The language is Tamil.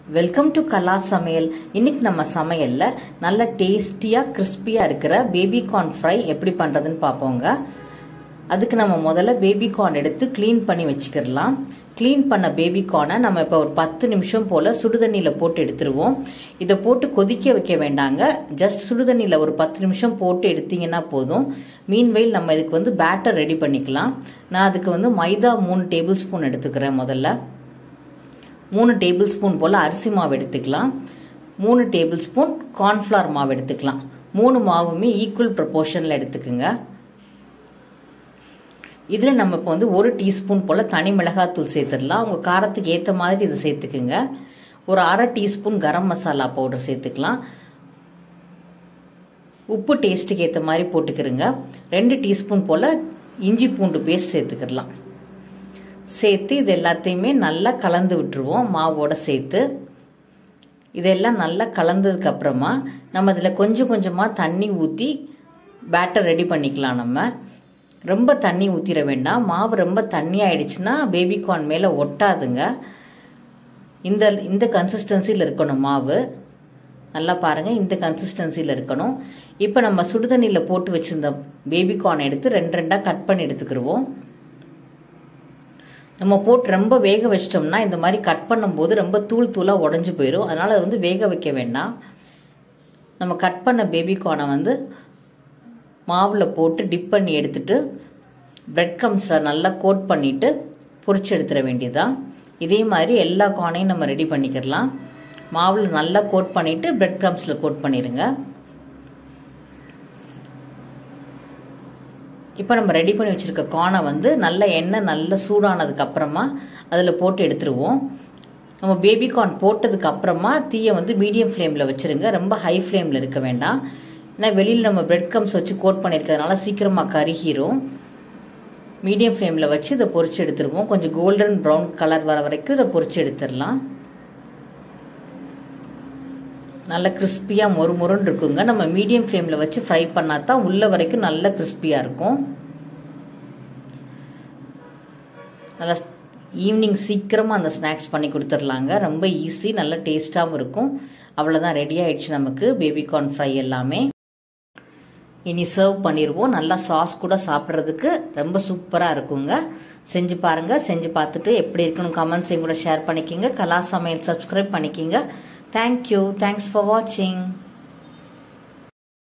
வெல்கம் டு கலா சமையல் இன்னைக்கு நம்ம சமையல்ல நல்ல டேஸ்டியா கிறிஸ்பியா இருக்கிற பேபி கார்ன் ஃப்ரை எப்படி பண்றதுன்னு பார்ப்போங்க அதுக்கு நம்ம முதல்ல பேபி கார்ன் எடுத்து க்ளீன் பண்ணி வச்சுக்கிடலாம் க்ளீன் பண்ண பேபி கார்னை நம்ம இப்போ ஒரு பத்து நிமிஷம் போல் சுடுதண்ணியில் போட்டு எடுத்துருவோம் இதை போட்டு கொதிக்க வைக்க வேண்டாங்க ஜஸ்ட் சுடுதண்ணியில் ஒரு பத்து நிமிஷம் போட்டு எடுத்தீங்கன்னா போதும் மீன்வெயில் நம்ம இதுக்கு வந்து பேட்டர் ரெடி பண்ணிக்கலாம் நான் அதுக்கு வந்து மைதா மூணு டேபிள் ஸ்பூன் எடுத்துக்கிறேன் முதல்ல மூணு டேபிள் ஸ்பூன் போல் அரிசி மாவு எடுத்துக்கலாம் மூணு டேபிள் ஸ்பூன் கார்ன்ஃப்ளவர் மாவு எடுத்துக்கலாம் மூணு மாவுமே ஈக்குவல் ப்ரப்போர்ஷனில் எடுத்துக்குங்க இதில் நம்ம இப்போ வந்து ஒரு டீஸ்பூன் போல் தனி மிளகாத்தூள் சேர்த்துடலாம் உங்கள் காரத்துக்கு ஏற்ற மாதிரி இதை சேர்த்துக்குங்க ஒரு அரை டீஸ்பூன் கரம் மசாலா பவுடர் சேர்த்துக்கலாம் உப்பு டேஸ்ட்டுக்கு ஏற்ற மாதிரி போட்டுக்கிறங்க ரெண்டு டீஸ்பூன் போல் இஞ்சி பூண்டு பேஸ்ட் சேர்த்துக்கிடலாம் சேர்த்து இது எல்லாத்தையுமே நல்லா கலந்து விட்டுருவோம் மாவோட சேர்த்து இதெல்லாம் நல்லா கலந்ததுக்கு அப்புறமா நம்ம இதில் கொஞ்சம் கொஞ்சமாக தண்ணி ஊற்றி பேட்டர் ரெடி பண்ணிக்கலாம் நம்ம ரொம்ப தண்ணி ஊற்றிட வேண்டாம் மாவு ரொம்ப தண்ணி ஆயிடுச்சுன்னா பேபி கார்ன் மேலே ஒட்டாதுங்க இந்த இந்த கன்சிஸ்டன்சியில் இருக்கணும் மாவு நல்லா பாருங்கள் இந்த கன்சிஸ்டன்சியில் இருக்கணும் இப்போ நம்ம சுடுதண்ணியில் போட்டு வச்சுருந்த பேபி கார்ன் எடுத்து ரெண்டு ரெண்டாக கட் பண்ணி எடுத்துக்கிடுவோம் நம்ம போட்டு ரொம்ப வேக வச்சிட்டோம்னா இந்த மாதிரி கட் பண்ணும்போது ரொம்ப தூள் தூளாக உடஞ்சி போயிடும் அதனால் அதை வந்து வேக வைக்க வேண்டாம் நம்ம கட் பண்ண பேபி கார்னை வந்து மாவில் போட்டு டிப் பண்ணி எடுத்துட்டு பிரெட் கம்ஸில் நல்லா கோட் பண்ணிவிட்டு பொரிச்சு எடுத்துட வேண்டியதுதான் இதே மாதிரி எல்லா கார்னையும் நம்ம ரெடி பண்ணிக்கிடலாம் மாவில் நல்லா கோட் பண்ணிவிட்டு பிரெட் கம்ஸில் கோட் பண்ணிடுங்க இப்போ நம்ம ரெடி பண்ணி வச்சுருக்க கார்னை வந்து நல்ல எண்ணெய் நல்லா சூடானதுக்கு அப்புறமா அதில் போட்டு எடுத்துருவோம் நம்ம பேபி கார்ன் போட்டதுக்கு அப்புறமா தீயை வந்து மீடியம் ஃப்ளேமில் வச்சுருங்க ரொம்ப ஹை ஃப்ளேமில் இருக்க வேண்டாம் ஏன்னா வெளியில் நம்ம பிரெட் கம்ஸ் வச்சு கோட் பண்ணியிருக்கிறதுனால சீக்கிரமாக கருகிரும் மீடியம் ஃப்ளேமில் வச்சு இதை பொரிச்சு எடுத்துருவோம் கொஞ்சம் கோல்டன் ப்ரௌன் கலர் வர வரைக்கும் இதை பொரிச்சு எடுத்துடலாம் நல்ல கிறிஸ்பியாக மொறு மொறுன்னு இருக்குங்க நம்ம மீடியம் ஃப்ளேமில் வச்சு ஃப்ரை பண்ணால் தான் உள்ள வரைக்கும் நல்ல கிறிஸ்பியாக இருக்கும் நல்லா ஈவினிங் சீக்கிரமாக அந்த ஸ்நாக்ஸ் பண்ணி கொடுத்துர்லாங்க ரொம்ப ஈஸி நல்ல டேஸ்ட்டாகவும் இருக்கும் அவ்வளோதான் ரெடி ஆயிடுச்சு நமக்கு பேபி கார்ன் ஃப்ரை எல்லாமே இனி சர்வ் பண்ணிடுவோம் நல்லா சாஸ் கூட சாப்பிட்றதுக்கு ரொம்ப சூப்பராக இருக்குங்க செஞ்சு பாருங்க செஞ்சு பார்த்துட்டு எப்படி இருக்குன்னு கமெண்ட்ஸையும் கூட ஷேர் பண்ணிக்கிங்க கலா சமையல் சப்ஸ்கிரைப் பண்ணிக்கிங்க தேங்க்யூ தேங்க்ஸ் ஃபார் வாட்சிங்